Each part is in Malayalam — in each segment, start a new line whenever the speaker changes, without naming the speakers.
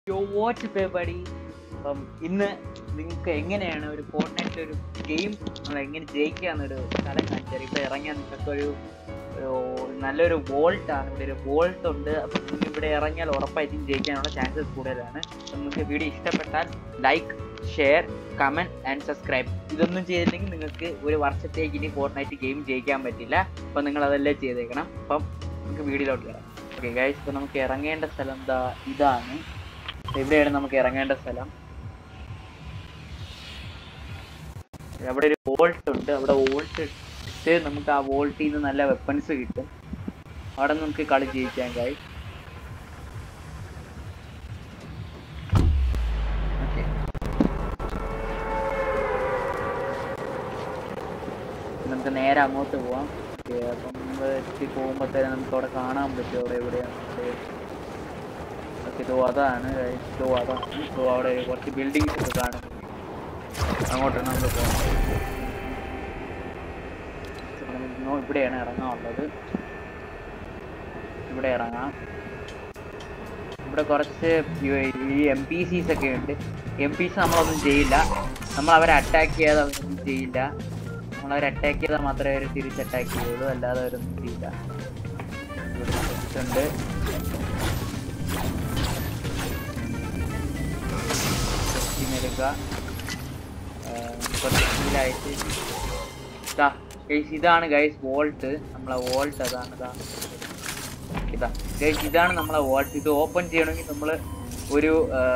യോ വാച്ച് പേപ്പടി അപ്പം ഇന്ന് നിങ്ങൾക്ക് എങ്ങനെയാണ് ഒരു ഫോർട്ട്നൈറ്റ് ഒരു ഗെയിം നമ്മൾ എങ്ങനെ ജയിക്കാന്നൊരു സ്ഥലം കാണിച്ചാൽ ഇപ്പൊ ഇറങ്ങിയാൽ നിങ്ങൾക്ക് ഒരു ഒരു നല്ലൊരു വോൾട്ട് ആണ് ഇവിടെ ഒരു വോൾട്ട് ഉണ്ട് അപ്പം നിങ്ങൾ ഇവിടെ ഇറങ്ങിയാൽ ഉറപ്പായിട്ടും ജയിക്കാനുള്ള ചാൻസസ് കൂടുതലാണ് അപ്പം നിങ്ങൾക്ക് വീഡിയോ ഇഷ്ടപ്പെട്ടാൽ like share comment and subscribe ഇതൊന്നും ചെയ്തില്ലെങ്കിൽ നിങ്ങൾക്ക് ഒരു വർഷത്തേക്ക് ഇനി ഫോർട്ട്നൈറ്റ് ഗെയിം ജയിക്കാൻ പറ്റില്ല അപ്പം നിങ്ങൾ അതെല്ലാം ചെയ്തേക്കണം അപ്പം നമുക്ക് വീഡിയോയിലോട്ട് കയറാം ഓക്കെ ഗൈസ് ഇപ്പം നമുക്ക് ഇറങ്ങേണ്ട സ്ഥലം എന്താ ഇതാണ് എവിടെയാണ് നമുക്ക് ഇറങ്ങേണ്ട സ്ഥലം അവിടെ ഒരു വോൾട്ട് ഉണ്ട് അവിടെ വോൾട്ട് ഇട്ട് നമുക്ക് ആ വോൾട്ടിൽ നിന്ന് നല്ല വെപ്പൺസ് കിട്ടും അവിടെ നമുക്ക് കളി ജയിക്കാൻ കായി ഓക്കെ നമുക്ക് നേരെ അങ്ങോട്ട് പോവാം ഓക്കെ അപ്പം നമ്മൾ എത്തി പോകുമ്പോഴത്തേനും നമുക്ക് അവിടെ കാണാൻ പറ്റും അവിടെ എവിടെയാണ് ഓക്കെ ഇതോ അതാണ് ഇതോ അതാണ് ഇതോ അവിടെ കുറച്ച് ബിൽഡിങ്സ് ഒക്കെ കാണും അങ്ങോട്ടാണ് നമ്മൾ പോകുന്നത് നമ്മൾ ഇവിടെയാണ് ഇറങ്ങാനുള്ളത് ഇവിടെ ഇറങ്ങാം ഇവിടെ കുറച്ച് ഈ എം പി സീസ് ഒക്കെ ഉണ്ട് എം പി സി നമ്മളൊന്നും ചെയ്യില്ല നമ്മൾ അവരെ അറ്റാക്ക് ചെയ്യാതെ അവരൊന്നും ചെയ്യില്ല നമ്മൾ അവരെ അറ്റാക്ക് ചെയ്താൽ മാത്രമേ അവർ തിരിച്ച് അറ്റാക്ക് ചെയ്യുള്ളൂ അല്ലാതെ അവരൊന്നും ചെയ്യില്ല ഇവിടെ ഉണ്ട് എടുക്കുക കുറച്ചിലായിട്ട് ഇതാണ് ഗൈസ് വോൾട്ട് നമ്മളെ വോൾട്ട് അതാണ് ഇതാ ഇതാ ഗൈസ് ഇതാണ് നമ്മളെ വോൾട്ട് ഇത് ഓപ്പൺ ചെയ്യണമെങ്കിൽ നമ്മൾ ഒരു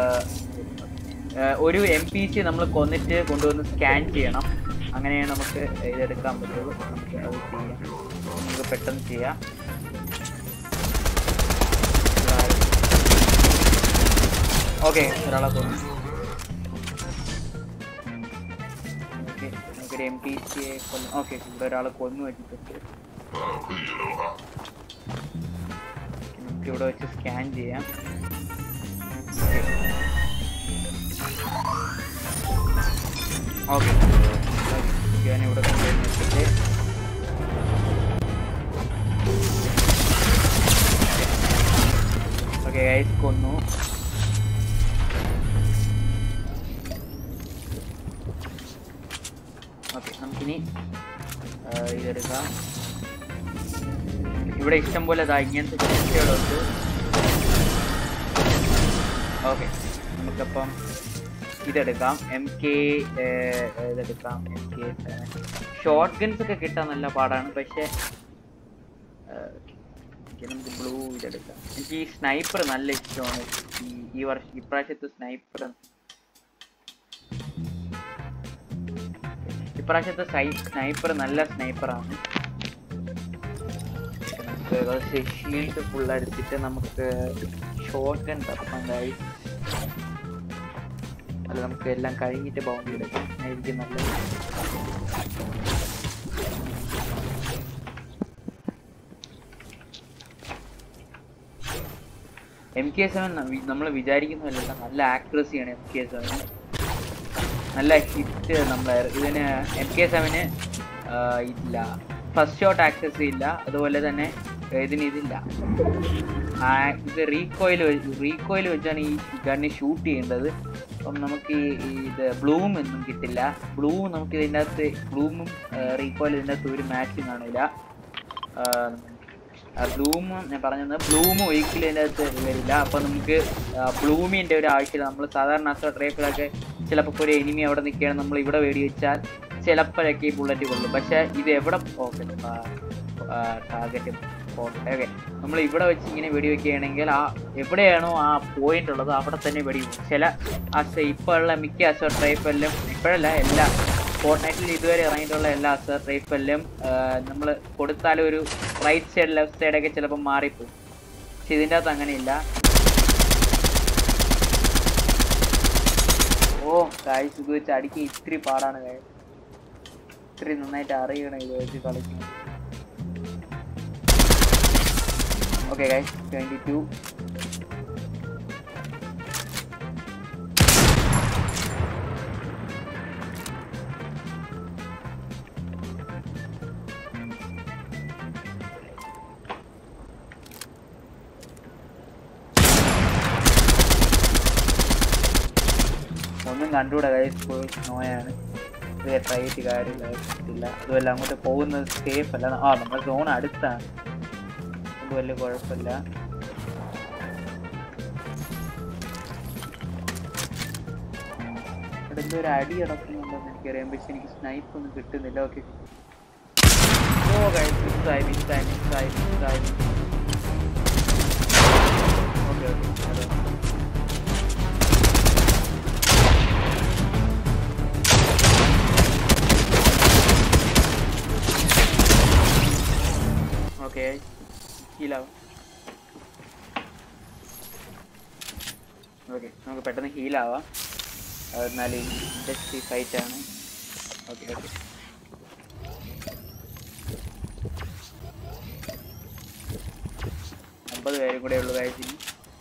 ഒരു എം പി സി നമ്മൾ കൊന്നിട്ട് കൊണ്ടുവന്ന് സ്കാൻ ചെയ്യണം അങ്ങനെയാണ് നമുക്ക് ഇതെടുക്കാൻ പറ്റുള്ളൂ നമുക്ക് അത് ചെയ്യാം നമുക്ക് പെട്ടെന്ന് ചെയ്യാം ഓക്കെ ഒരാളെ കൊന്നു ഓക്കെ നമുക്കൊരു എം പി സിയെ കൊന്നു ഓക്കെ ഇവിടെ ഒരാളെ കൊന്നു വെച്ചിട്ടുണ്ട് നമുക്ക് ഇവിടെ വെച്ച് സ്കാൻ ചെയ്യാം ഓക്കെ ഞാൻ ഇവിടെ കൊണ്ടുപോയി വെച്ചിട്ട് ഓക്കെ ഗൈസ് കൊന്നു ഓക്കെ നമുക്കിനി ഇതെടുക്കാം ഇവിടെ ഇഷ്ടം പോലെ ഇതാ ഇങ്ങനത്തെ ചെടികളുണ്ട് ഓക്കെ നമുക്കപ്പം ഇതെടുക്കാം എം കെ ഇതെടുക്കാം എം കെ ഷോർട്ട് ഗൺസ് ഒക്കെ കിട്ടാൻ നല്ല പാടാണ് പക്ഷേ നമുക്ക് ബ്ലൂ ഇതെടുക്കാം എനിക്ക് ഈ സ്നൈപ്പർ നല്ല ഇഷ്ടമാണ് ഈ ഈ വർഷം ഇപ്രാവശ്യത്തെ സ്നൈപ്പർ ഇപ്രാവശ്യത്തെ സ്നൈപ്പർ നല്ല സ്നൈപ്പറാണ് നമുക്ക് ഷീൽഡ് ഫുൾ അടിച്ചിട്ട് നമുക്ക് ഷോർട്ട് ഗൺ തപ്പാൻ കഴിയും അല്ല നമുക്ക് എല്ലാം കഴിഞ്ഞിട്ട് ബൗണ്ടി എടുക്കാം ആയിരിക്കും നല്ലത് എം കെ സെവൻ നമ്മൾ വിചാരിക്കുന്നതല്ല നല്ല ആക്യുറസിയാണ് എം കെ സെവൻ നല്ല ഹിറ്റ് നമ്മൾ ഇതിന് എം കെ സെവന് ഇല്ല ഫസ്റ്റ് ഷോട്ട് ആക്സസ് ഇല്ല അതുപോലെ തന്നെ ഇതിന് ഇതില്ല ഇത് റീകോയിൽ റീകോയിൽ വെച്ചാണ് ഈ ഗണ്ണ് ഷൂട്ട് ചെയ്യേണ്ടത് അപ്പം നമുക്ക് ഈ ഇത് ബ്ലൂം ഒന്നും കിട്ടില്ല ബ്ലൂം നമുക്ക് ഇതിൻ്റെ അകത്ത് ബ്ലൂമും റീകോയിൽ ഇതിൻ്റെ അകത്ത് ഒരു മാച്ചും കാണില്ല ബ്ലൂം ഞാൻ പറഞ്ഞത് ബ്ലൂം ഒരിക്കലും ഇതിൻ്റെ അകത്ത് വരില്ല അപ്പം നമുക്ക് ബ്ലൂമിൻ്റെ ഒരു ആവശ്യമില്ല നമ്മൾ സാധാരണ അസോ ട്രേഫിലൊക്കെ ചിലപ്പോൾ ഒരു എനിമി അവിടെ നിൽക്കുകയാണ് നമ്മൾ ഇവിടെ വേടി വെച്ചാൽ ചിലപ്പോഴൊക്കെ ഈ ബുള്ളറ്റ് കൊള്ളും പക്ഷേ ഇത് എവിടെ ഓക്കെ ടാർഗറ്റ് ഓക്കെ നമ്മൾ ഇവിടെ വെച്ച് ഇങ്ങനെ വെടി വെക്കുകയാണെങ്കിൽ ആ എവിടെയാണോ ആ പോയിന്റ് ഉള്ളത് അവിടെ തന്നെ വെടി ചില അസ ഇപ്പോൾ ഉള്ള മിക്ക അസോ ട്രൈഫെല്ലാം ഇപ്പോഴല്ല എല്ലാ ഫോർട്ട്നൈറ്റിൽ ഇതുവരെ ഇറങ്ങിയിട്ടുള്ള എല്ലാ അസർ റൈഫലിലും നമ്മൾ കൊടുത്താൽ ഒരു റൈറ്റ് സൈഡ് ലെഫ്റ്റ് സൈഡൊക്കെ ചിലപ്പോൾ മാറിപ്പോകും പക്ഷെ ഇതിൻ്റെ അകത്ത് അങ്ങനെയില്ല ഓ കാഴ്ച ഇത് വെച്ച് അടിക്കാൻ ഇത്തിരി പാടാണ് കാര്യം ഇത്തിരി നന്നായിട്ട് അറിയണം ഇത് വെച്ച് കളിക്കുന്നത് ഓക്കെ ഗൈസ് ട്വൻറ്റി ടു കണ്ടുകൂടാ ഗൈസ് പോയി നോയാണ് ഇത് ട്രൈ ചെയ്തിട്ട് കാര്യമില്ല ഇല്ല അതുമല്ല അങ്ങോട്ട് പോകുന്നത് സേഫ് അല്ല ആ നമ്മുടെ സോൺ അടുത്താണ് അതുകൊണ്ട് വലിയ കുഴപ്പമില്ല ഇവിടെ എന്തോ ഒരു അടി നടക്കുന്നുണ്ടെന്ന് എനിക്കറിയാം പക്ഷെ എനിക്ക് സ്നൈപ്പ് ഒന്നും കിട്ടുന്നില്ല ഓക്കെ ഓ ഗൈസ് മിസ്സായി മിസ്സായി മിസ്സായി മിസ്സായി ഓക്കെ ഓക്കെ അതെ ഓക്കെ ഹീലാവും ഓക്കെ നമുക്ക് പെട്ടെന്ന് ഹീലാവാം എന്നാലും ഇൻഡസ്ട്രി ഫൈറ്റ് ആണ് ഓക്കെ ഓക്കെ അമ്പത് പേരും കൂടെ ഉള്ളു കാഴ്ചന്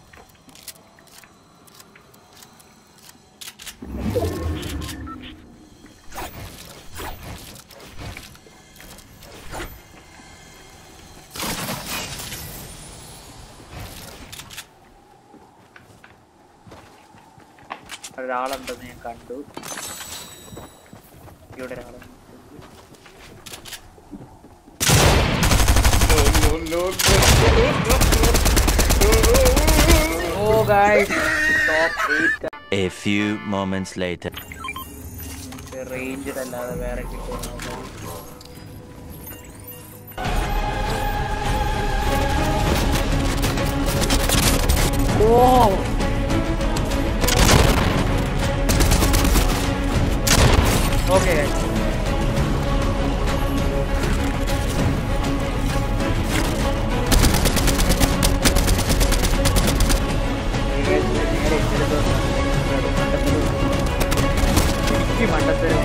ഒരാളുണ്ടെന്ന് ഞാൻ കണ്ടു ഇവിടെ ഒരാളുണ്ട് Oh guys, top 8
A few moments later.
റേഞ്ചഡ് അല്ലാതെ വേറെ കിട്ടുമോ ഓ ഓക്കെ മണ്ടത്തരം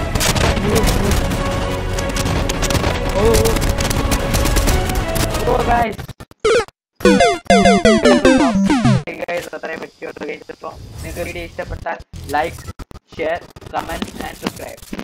ഓ ഓ ഗൈസ് ഗൈസ് അത്രയും പറ്റിയുള്ളൂ ഗൈസ് അപ്പോൾ നിങ്ങൾക്ക് വീഡിയോ ഇഷ്ടപ്പെട്ടാൽ like share comment and subscribe